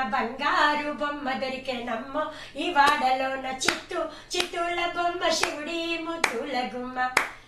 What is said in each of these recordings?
బంగారు బొమ్మ దొరికే నమ్మో ఈ వాడలోన చిత్తు చిత్తూల బొమ్మ శివుడి ముద్దుల గుమ్మ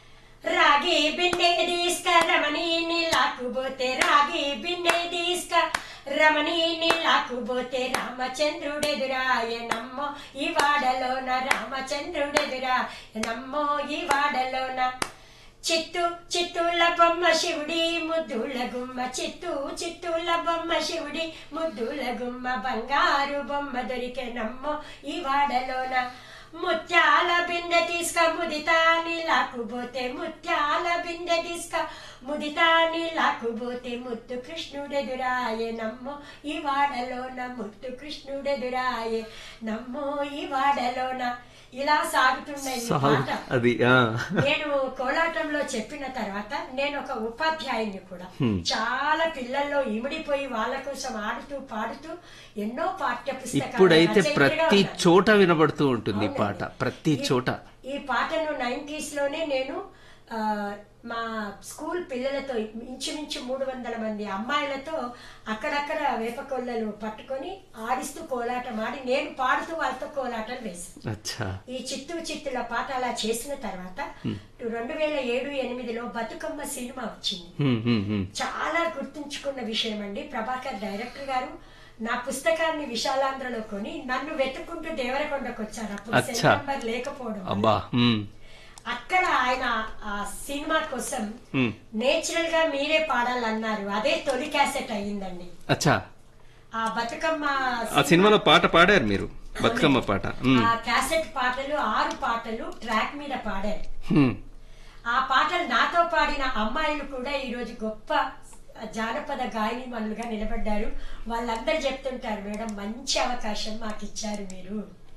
రాగి బిన్నె తీసుక రమణి నీలాకుపోతే రాగి బిన్నె తీసుక రమణి నీలాకుపోతే రామచంద్రుడెదురాయ నమ్మో ఈ వాడలోన రామచంద్రుడెదురాయ నమ్మో ఈ వాడలోన చిత్తు చిత్తూల బొమ్మ శివుడి ముద్దుల గుమ్మ చిత్తు చిత్తూల బొమ్మ శివుడి ముద్దుల గుమ్మ బంగారు బొమ్మ దొరికే నమ్మో ఈ వాడలోన ముత్యాల బిందె తీసుక ముదితా నీలాకుపోతే ముత్యాల బిందె తీసుక ముదితా నీలాకుపోతే ముత్తు కృష్ణుడెదురాయే నమ్మో ఈ వాడలోన ముత్తు కృష్ణుడెదురాయే నమ్మో ఈ వాడలోన ఇలా సాగుతున్న ఈ సాగు పాట అది ఆ నేను కోలాటంలో చెప్పిన తర్వాత నేను ఒక ఉపాధ్యాయుని కూడా చాలా పిల్లల్లో ఇమిడిపోయి వాళ్ళ కోసం ఆడుతూ పాడుతూ ఎన్నో పాఠ్య పుస్తకాలు ఇప్పుడైతే రచయితగా ప్రతి ఉన్నాను. చోట వినబడుతూ ఉంటుంది ఈ పాట ప్రతి ఈ- చోట ఈ పాటను నైన్టీస్ లోనే నేను ఆ, మా స్కూల్ పిల్లలతో ఇంచుమించు మూడు వందల మంది అమ్మాయిలతో అక్కడక్కడ వేపకొల్లలు పట్టుకొని ఆడిస్తూ కోలాటం ఆడి నేను పాడుతూ వాళ్ళతో కోలాటం వేసాను అచ్చా ఈ చిత్తు చిత్తుల పాట అలా చేసిన తర్వాత రెండు వేల ఏడు ఎనిమిదిలో బతుకమ్మ సినిమా వచ్చింది హ్మ్, హ్మ్, హ్మ్. చాలా గుర్తుంచుకున్న విషయం అండి ప్రభాకర్ డైరెక్టర్ గారు నా పుస్తకాన్ని విశాలాంధ్రలో కొని నన్ను వెతుక్కుంటూ దేవరకొండకు వచ్చారు అప్పుడు సెల్ అచ్చా. నంబర్ లేకపోవడం వల్ల. అబ్బా హ్మ్, అక్కడ ఆయన ఆ సినిమా కోసం హ్మ్. నేచురల్ గా మీరే పాడాలన్నారు అదే తొలి క్యాసెట్ అయ్యిందండి అచ్చా ఆ బతుకమ్మ ఆ సినిమాలో పాట పాడారు మీరు బతుకమ్మ పాట హ్మ్, ఆ క్యాసెట్ పాటలు ఆరు పాటలు ట్రాక్ మీద పాడారు హ్మ్. ఆ పాటలు నాతో పాడిన అమ్మాయిలు కూడా ఈ రోజు గొప్ప జానపద గాయని మనులుగా నిలబడ్డారు వాళ్ళందరూ చెప్తుంటారు మేడం మంచి అవకాశం మాకు ఇచ్చారు మీరు